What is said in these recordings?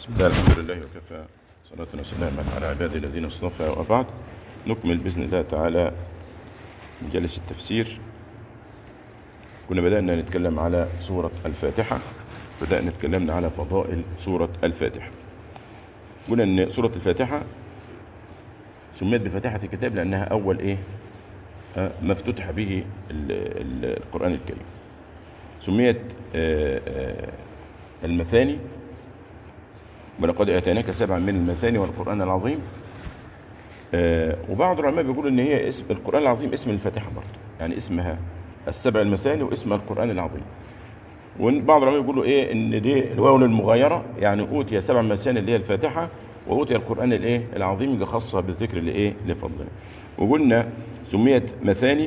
بسم الله الحمد لله وكفى صلاة وسلاما على عباد الذين اصطفى وبعد نكمل بإذن الله تعالى مجلس التفسير كنا بدأنا نتكلم على سورة الفاتحة بدأنا نتكلمنا على فضائل سورة الفاتحة قلنا ان سورة الفاتحة سميت بفاتحة الكتاب لأنها أول إيه آه، ما افتتح به ال- ال- القرآن الكريم سميت آه، آه، المثاني ولقد اتيناك سبعا من المثاني والقران العظيم آه، وبعض العلماء بيقولوا ان هي اسم القران العظيم اسم الفاتحه برضه يعني اسمها السبع المثاني واسمها القران العظيم وبعض العلماء بيقولوا ايه ان دي الواو المغايره يعني اوتي سبع مثاني اللي هي الفاتحه واوتي القران الايه العظيم اللي خاصه بالذكر لايه لفضله وقلنا سميت مثاني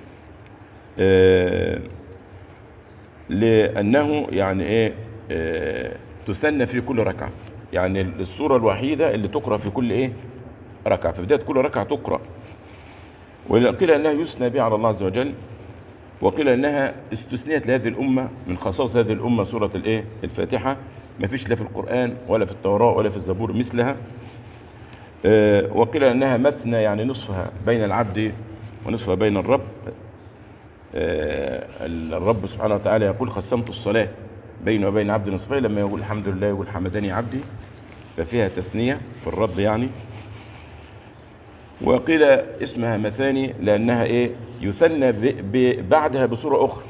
آه، لانه يعني ايه آه، تثنى في كل ركعه يعني السوره الوحيده اللي تقرا في كل ايه ركعه في بدايه كل ركعه تقرا وقيل انها يثنى بها على الله عز وجل وقيل انها استثنيت لهذه الامه من خصائص هذه الامه سوره الايه الفاتحه ما فيش لا في القران ولا في التوراه ولا في الزبور مثلها آه، وقيل انها مثنى يعني نصفها بين العبد ونصفها بين الرب آه، الرب سبحانه وتعالى يقول قسمت الصلاه بيني وبين عبد نصفين لما يقول الحمد لله يقول حمدني عبدي ففيها تثنيه في الرب يعني وقيل اسمها مثاني لانها ايه يثنى ب- ب- بعدها بصوره اخرى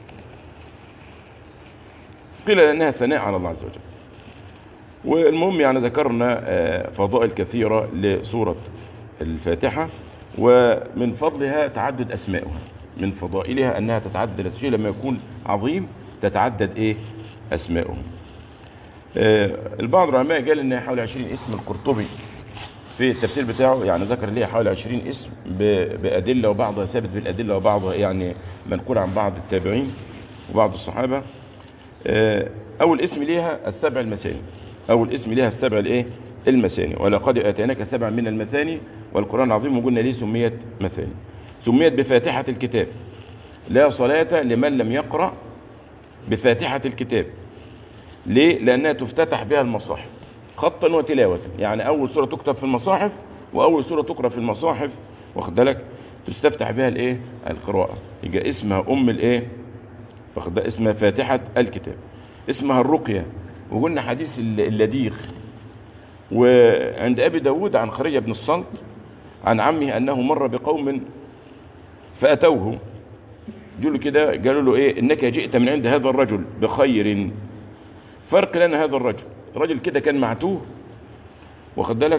قيل لانها ثناء على الله عز وجل والمهم يعني ذكرنا آه، فضائل كثيره لسوره الفاتحه ومن فضلها تعدد اسمائها من فضائلها انها تتعدد الشيء لما يكون عظيم تتعدد ايه اسمائه آه، البعض العلماء قال ان حوالي 20 اسم القرطبي في التفسير بتاعه يعني ذكر ليه حوالي 20 اسم ب- بأدلة وبعضها ثابت بالأدلة وبعضها يعني منقول عن بعض التابعين وبعض الصحابة آه، أول اسم ليها السبع المثاني أول اسم ليها السبع الإيه المثاني ولقد آتيناك سبع من المثاني والقرآن العظيم وقلنا ليه سميت مثاني سميت بفاتحة الكتاب لا صلاة لمن لم يقرأ بفاتحة الكتاب ليه؟ لأنها تفتتح بها المصاحف خطا وتلاوة يعني أول سورة تكتب في المصاحف وأول سورة تقرأ في المصاحف واخد بالك تستفتح بها الإيه؟ القراءة يبقى اسمها أم الإيه؟ واخد بالك؟ اسمها فاتحة الكتاب اسمها الرقية وقلنا حديث الل- اللديغ وعند أبي داود عن خريج بن الصلت عن عمه أنه مر بقوم فأتوه قالوا كده قالوا له إيه إنك جئت من عند هذا الرجل بخير فرق لنا هذا الرجل الرجل كده كان معتوه واخد بالك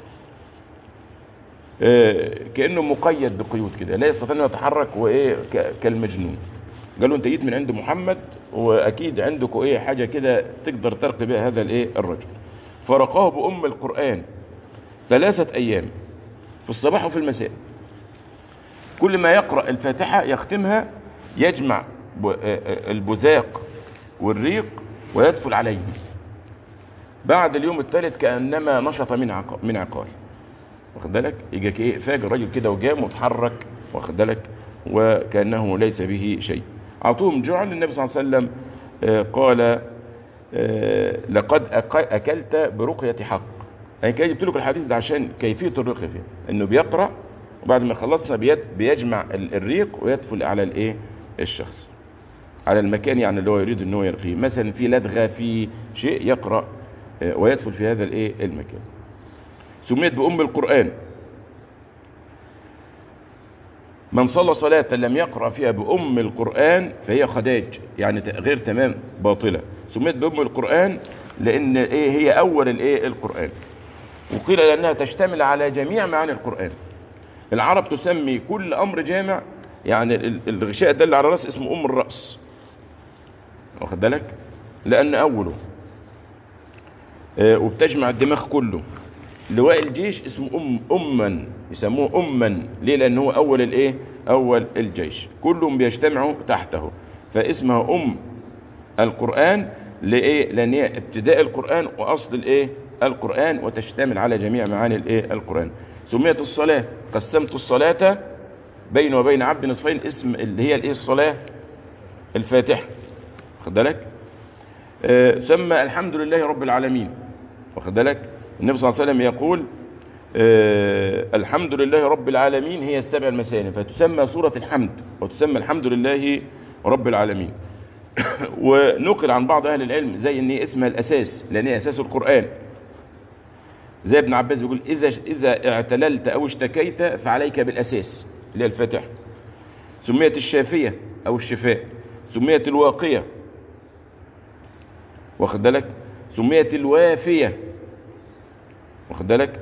آه، كانه مقيد بقيود كده لا يستطيع انه يتحرك وايه ك- كالمجنون قالوا انت جيت من عند محمد واكيد عندكم ايه حاجه كده تقدر ترقي بها هذا الايه الرجل فرقاه بام القران ثلاثه ايام في الصباح وفي المساء كل ما يقرا الفاتحه يختمها يجمع ب- آه، آه، البزاق والريق ويدفل عليه بعد اليوم الثالث كانما نشط من عق... من عقال واخد بالك يجي ايه فاجر الراجل كده وجام واتحرك واخد بالك وكانه ليس به شيء اعطوهم جعل النبي صلى الله عليه وسلم آه، قال آه، لقد أق- اكلت برقيه حق يعني كان جبت لكم الحديث ده عشان كيفيه الرقيه فيه انه بيقرا وبعد ما خلصنا بيد بيجمع ال- الريق ويدفل على الايه الشخص على المكان يعني اللي هو يريد ان هو يرقيه مثلا في لدغه في شيء يقرا آه، ويدخل في هذا الايه المكان سميت بام القران من صلى صلاة لم يقرأ فيها بأم القرآن فهي خداج يعني ت- غير تمام باطلة سميت بأم القرآن لأن إيه هي أول الإيه القرآن وقيل لأنها تشتمل على جميع معاني القرآن العرب تسمي كل أمر جامع يعني ال- الغشاء ده اللي على الرأس اسمه أم الرأس واخد بالك لأن أوله آه، وبتجمع الدماغ كله لواء الجيش اسمه أم أما يسموه أما ليه لأن هو أول الإيه أول الجيش كلهم بيجتمعوا تحته فاسمها أم القرآن لإيه لأن هي ابتداء القرآن وأصل الإيه القرآن وتشتمل على جميع معاني الإيه القرآن سميت الصلاة قسمت الصلاة بين وبين عبد نصفين اسم اللي هي الإيه الصلاة الفاتحة خد بالك آه، سمى الحمد لله رب العالمين واخد بالك النبي صلى الله عليه وسلم يقول آه الحمد لله رب العالمين هي السبع المثاني فتسمى سورة الحمد وتسمى الحمد لله رب العالمين ونقل عن بعض أهل العلم زي أن هي اسمها الأساس لأن هي أساس القرآن زي ابن عباس بيقول إذا إذا اعتللت أو اشتكيت فعليك بالأساس اللي هي الفاتحة سميت الشافية أو الشفاء سميت الواقية واخد بالك سميت الوافية واخد بالك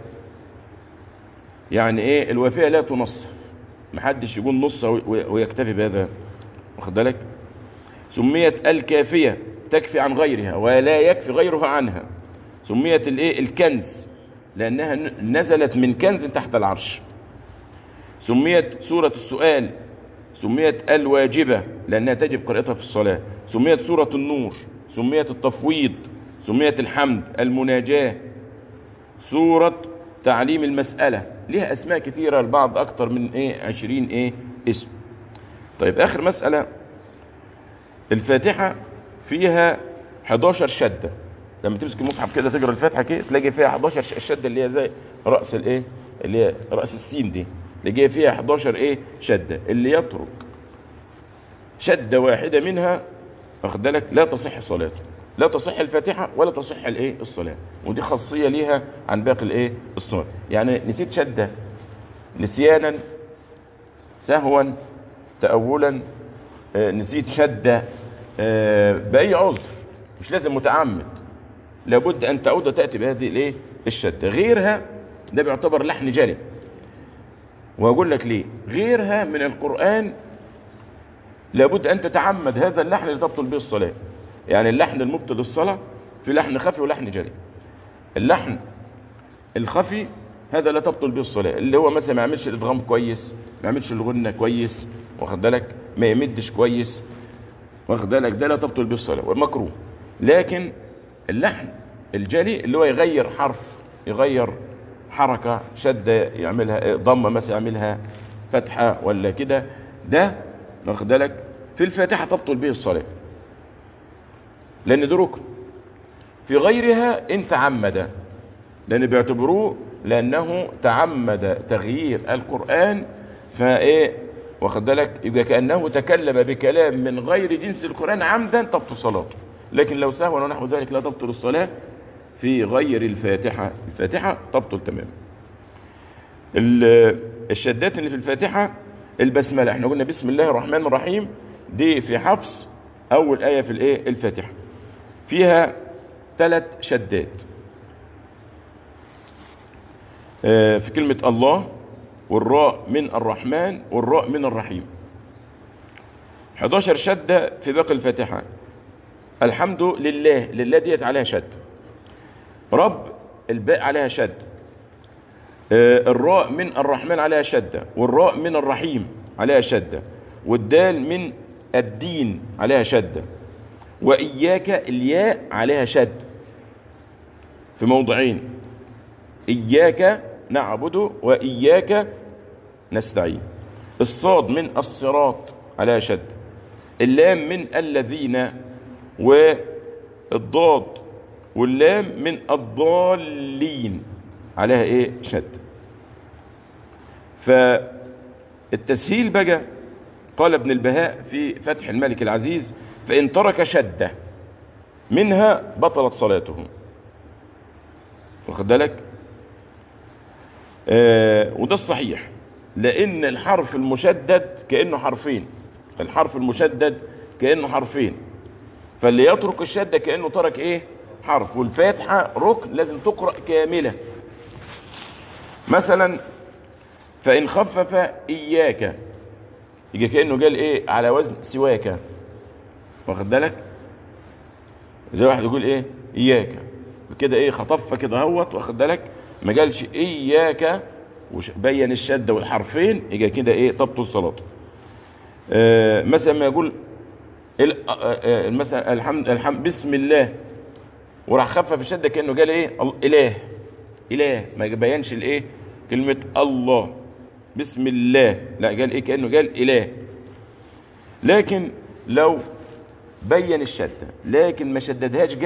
يعني ايه الوافية لا تنص محدش يقول نص ويكتفي بهذا واخد بالك سميت الكافية تكفي عن غيرها ولا يكفي غيرها عنها سميت الايه الكنز لانها نزلت من كنز تحت العرش سميت سورة السؤال سميت الواجبة لأنها تجب قراءتها في الصلاة سميت سورة النور سميت التفويض سميت الحمد المناجاة سورة تعليم المسألة لها أسماء كثيرة البعض أكثر من إيه عشرين إيه اسم طيب آخر مسألة الفاتحة فيها 11 شدة لما تمسك المصحف كده تقرا الفاتحة كده تلاقي فيها 11 الشدة اللي هي زي رأس الإيه اللي هي رأس السين دي تلاقي فيها 11 إيه شدة اللي يترك شدة واحدة منها واخد بالك لا تصح صلاته لا تصح الفاتحة ولا تصح الايه الصلاة ودي خاصية ليها عن باقي الايه الصلاة يعني نسيت شدة نسيانا سهوا تأولا آه نسيت شدة آه بأي عذر مش لازم متعمد لابد أن تعود وتأتي بهذه الايه الشدة غيرها ده بيعتبر لحن جلي وأقول لك ليه غيرها من القرآن لابد أن تتعمد هذا اللحن لتبطل به الصلاة يعني اللحن المبطل للصلاة في لحن خفي ولحن جلي اللحن الخفي هذا لا تبطل به الصلاة اللي هو مثلا ما يعملش الادغام كويس ما يعملش الغنة كويس واخد بالك ما يمدش كويس واخد بالك ده لا تبطل به الصلاة ومكروه لكن اللحن الجلي اللي هو يغير حرف يغير حركة شدة يعملها ضمة مثلا يعملها فتحة ولا كده ده واخد بالك في الفاتحة تبطل به الصلاة لأن ده ركن في غيرها إن تعمد لأن بيعتبروه لأنه تعمد تغيير القرآن فإيه واخد بالك يبقى كأنه تكلم بكلام من غير جنس القرآن عمدا تبطل صلاته لكن لو سهوا ونحو ذلك لا تبطل الصلاة في غير الفاتحة الفاتحة تبطل تماما الشدات اللي في الفاتحة البسملة احنا قلنا بسم الله الرحمن الرحيم دي في حفص أول آية في الإيه الفاتحة فيها ثلاث شدات في كلمة الله والراء من الرحمن والراء من الرحيم 11 شدة في باقي الفاتحة الحمد لله لله ديت عليها شد رب الباء عليها شد الراء من الرحمن عليها شدة والراء من الرحيم عليها شدة والدال من الدين عليها شدة وإياك الياء عليها شد في موضعين إياك نعبد وإياك نستعين الصاد من الصراط عليها شد اللام من الذين والضاد واللام من الضالين عليها ايه شد فالتسهيل بقى قال ابن البهاء في فتح الملك العزيز فإن ترك شدة منها بطلت صلاته واخد بالك آه وده الصحيح لأن الحرف المشدد كأنه حرفين الحرف المشدد كأنه حرفين فاللي يترك الشدة كأنه ترك ايه حرف والفاتحة ركن لازم تقرأ كاملة مثلا فإن خفف إياك يجي كأنه قال إيه على وزن سواك واخد بالك زي واحد يقول إيه إياك كده إيه خطف كده هوت واخد بالك ما قالش إياك وبين الشدة والحرفين يجي كده إيه تبطل صلاته آه مثلا ما يقول آه مثلا الحمد الحمد بسم الله وراح خفف الشدة كأنه قال إيه إله إله ما بينش الإيه كلمة الله بسم الله لا قال إيه كأنه قال إله لكن لو بين الشدة لكن ما شددهاش قوي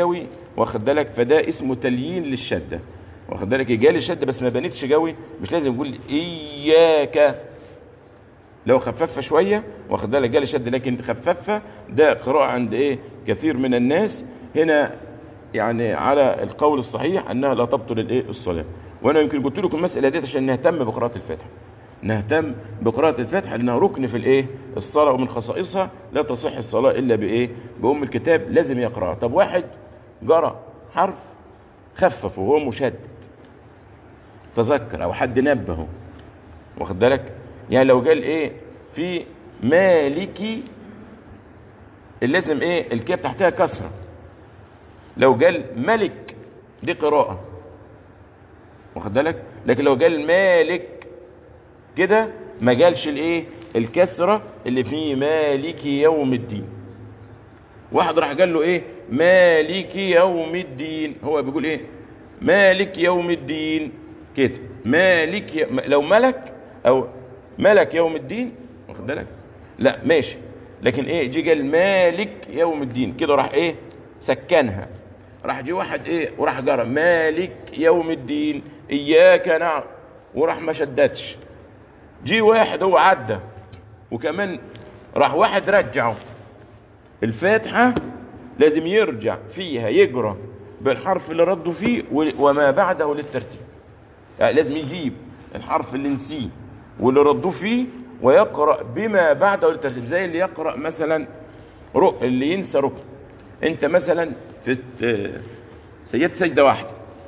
واخد بالك فده اسمه تليين للشده واخد بالك جالي الشده بس ما بانتش قوي مش لازم يقول اياك لو خففها شويه واخد بالك جالي شده لكن خففها ده قراءه عند ايه كثير من الناس هنا يعني على القول الصحيح انها لا تبطل الايه الصلاه وانا يمكن قلت لكم المساله ديت عشان نهتم بقراءه الفاتحه نهتم بقراءة الفاتحة لأنها ركن في الإيه؟ الصلاة ومن خصائصها لا تصح الصلاة إلا بإيه؟ بأم الكتاب لازم يقرأها، طب واحد جرى حرف خففه وهو مشدد تذكر أو حد نبهه واخد بالك؟ يعني لو قال إيه؟ في مالكي لازم إيه؟ الكاف تحتها كسرة لو قال ملك دي قراءة واخد بالك؟ لكن لو قال مالك كده ما جالش الايه الكسره اللي في مالك يوم الدين واحد راح قال له ايه مالك يوم الدين هو بيقول ايه مالك يوم الدين كده مالك ي... لو ملك او ملك يوم الدين واخد بالك لا ماشي لكن ايه جه قال مالك يوم الدين كده راح ايه سكنها راح جه واحد ايه وراح جرى مالك يوم الدين اياك نعم وراح ما شددش جه واحد هو عدى وكمان راح واحد رجعه الفاتحة لازم يرجع فيها يجرى بالحرف اللي رده فيه وما بعده للترتيب يعني لازم يجيب الحرف اللي نسيه واللي ردوه فيه ويقرأ بما بعده للترتيب زي اللي يقرأ مثلا رق اللي ينسى ركن انت مثلا في سجدت سجدة واحدة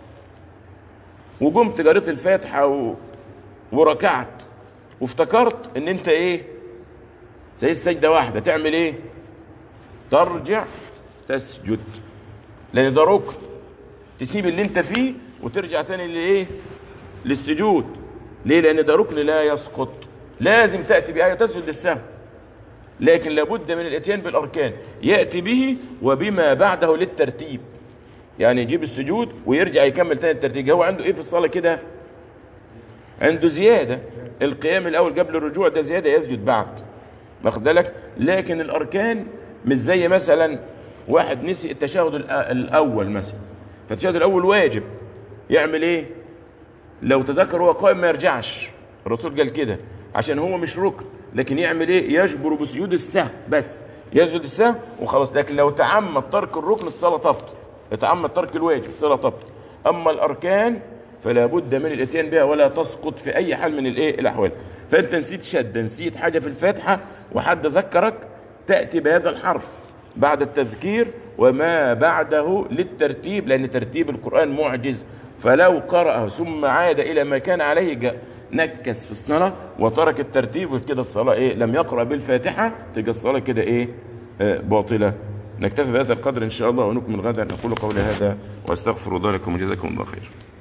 وقمت قريت الفاتحة و... وركعت وافتكرت ان انت ايه سيد سجده واحده تعمل ايه ترجع تسجد لان ده ركن تسيب اللي انت فيه وترجع تاني لايه للسجود ليه لان ده ركن لا يسقط لازم تاتي بايه تسجد للسهو لكن لابد من الاتيان بالاركان ياتي به وبما بعده للترتيب يعني يجيب السجود ويرجع يكمل تاني الترتيب هو عنده ايه في الصلاه كده عنده زياده القيام الاول قبل الرجوع ده زياده يسجد بعد واخد بالك لكن الاركان مش زي مثلا واحد نسي التشهد الاول مثلا فالتشهد الاول واجب يعمل ايه لو تذكر هو قائم ما يرجعش الرسول قال كده عشان هو مش ركن لكن يعمل ايه يجبر بسجود السهو بس يسجد السهو وخلاص لكن لو تعمد ترك الركن الصلاه تبطل يتعمد ترك الواجب الصلاه تبطل اما الاركان فلا بد من الاتيان بها ولا تسقط في اي حال من الايه الاحوال فانت نسيت شده نسيت حاجه في الفاتحه وحد ذكرك تاتي بهذا الحرف بعد التذكير وما بعده للترتيب لان ترتيب القران معجز فلو قرأه ثم عاد الى ما كان عليه جاء نكس في الصلاه وترك الترتيب وكده الصلاه ايه لم يقرأ بالفاتحه تبقى الصلاه كده ايه آه باطله نكتفي بهذا القدر ان شاء الله ونكمل غدا نقول قولي هذا واستغفر الله لكم وجزاكم الله خير